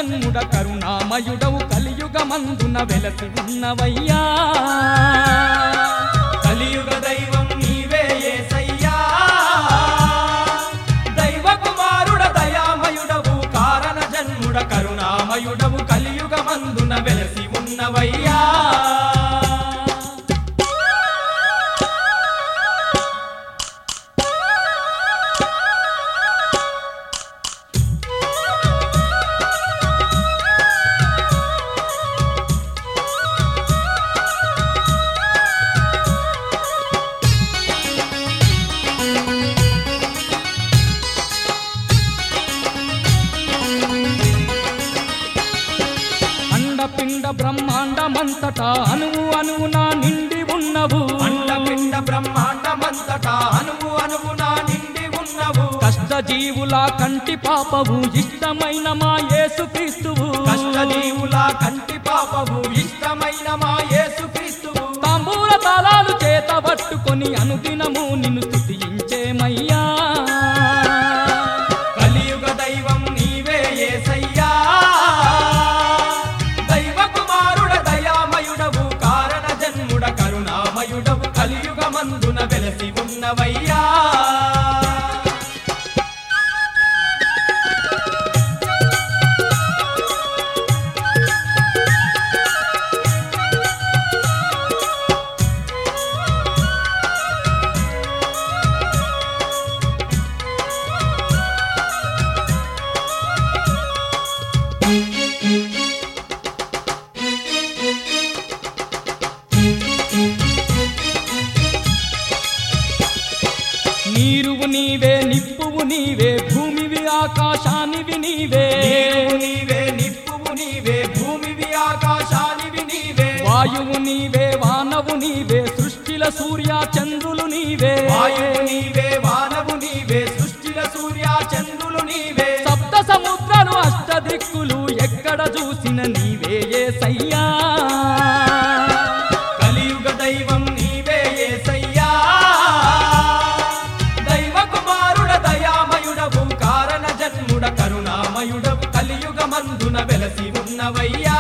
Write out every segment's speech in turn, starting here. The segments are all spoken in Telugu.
జన్ముడ కరుణామయుడవు కలియుగమందున వెలసి ఉన్నవయ్యా కలియుగ దైవం నీవే యేసయ్యా దైవ కుమారుడ దయామయుడవు కారణ జన్ముడ కరుణామయుడవు కలియుగ మందున వెలసి ఉన్నవయ్యా అండపిండ బ్రహ్మాండమంతటా అణువు అణువున నిండి ఉన్నవు అండపిండ బ్రహ్మాండమంతటా అణువు అణువున నిండి ఉన్నవు కష్టజీవుల కంటి పాపవు ఇష్టమైన మా యేసుక్రీస్తువు కష్టజీవుల కంటి పాపవు ఇష్టమైన మా యేసుక్రీస్తువు తాంబూల తాళాలు చేత పట్టుకొని అనుదినము నిన్ను స్తుతించేమయ్యా కలియుగ దైవం నీవే యేసయ్యా దైవ కుమారుడ దయామయుడవు కారణ జన్ముడ కరుణామయుడవు కలియుగ మందున వెలసి ఉన్నవయ్యా నీరువు నీవే నిప్పువు నీవే భూమివి ఆకాశానివి నీవే నీవు నీవే నిప్పువు నీవే భూమివి ఆకాశానివి నీవే వాయువు నీవే వానవు నీవే సృష్టిల సూర్య చంద్రులు నీవే వాయువు నీవే వానవు నీవే సృష్టిల సూర్య చంద్రులు నీవే సప్త సముద్రాలు అష్ట దిక్కులు ఎక్కడ చూసిన నీవే సయ్యా కలియుగ దైవం నీవే యేసయ్యా దైవ కుమారుడ దయామయుడవు కారణ జన్ముడ కరుణామయుడవు కలియుగ మందున వెలసి ఉన్నవయ్యా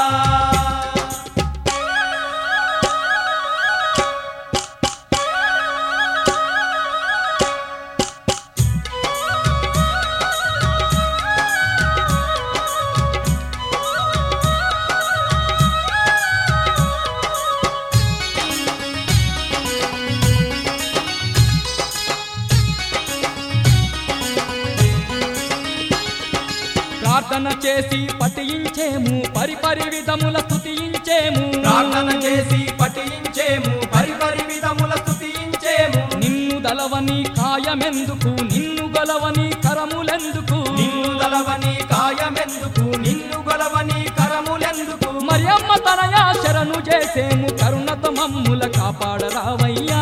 ప్రార్థన చేసి పఠించేము పరిపరి విధముల స్తుతించేము ప్రార్థన చేసి పఠించేము పరిపరి విధముల స్తుతించేము నిన్ను దలవని కాయమెందుకు నిన్ను గలవని కరములెందుకు నిన్ను దలవని కాయమెందుకు నిన్ను గొలవని కరములెందుకు మరియమ్మ తనయా శరణు చేసేము కరుణతో మమ్ముల కాపాడరావయ్యా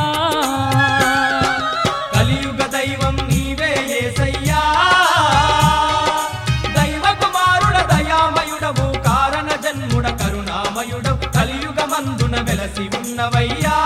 కలియుగ దైవం నీవే యేసయ్యా దైవ కుమారుడ దయామయుడవు కారణ జన్ముడ కరుణామయుడవు కలియుగ మందున వెలసి ఉన్నవయ్యా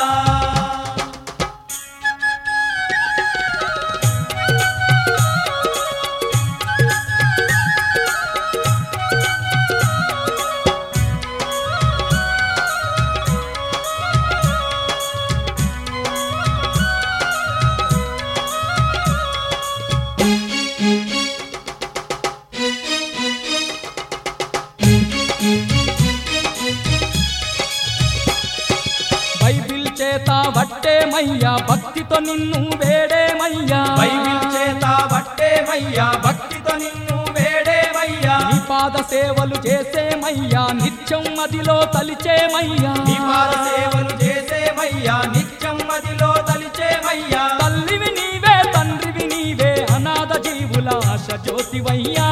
బైబిల్ చేత వట్టేమయ్యా భక్తితో నిన్ను వేడేమయ్యా బైబిల్ చేత వట్టేమయ్యా భక్తితో నిన్ను వేడేమయ్యా నీ పాద సేవలు చేసేమయ్యా నిత్యం మదిలో తలిచేమయ్యా నీ పాద సేవలు చేసేమయ్యా నిత్యం మదిలో తలిచేమయ్యా తల్లివి నీవే తండ్రివి నీవే అనాథ జీవుల ఆశ జ్యోతివయ్యా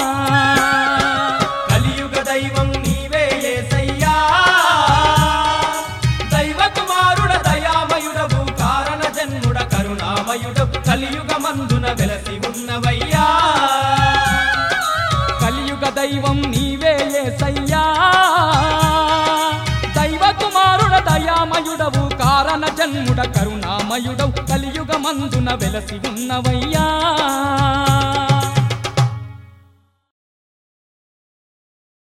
కలియుగ దైవం నీవే యేసయ్యా దైవ కుమారుడ దయామయుడవు కారణ జన్ముడ కరుణామయుడవు కలియుగ మందున వెలసి ఉన్నవయ్యా కలియుగ దైవం నీవే యేసయ్యా దైవ కుమారుడ దయామయుడవు కారణ జన్ముడ కరుణామయుడవు కలియుగ మందున వెలసి ఉన్నవయ్యా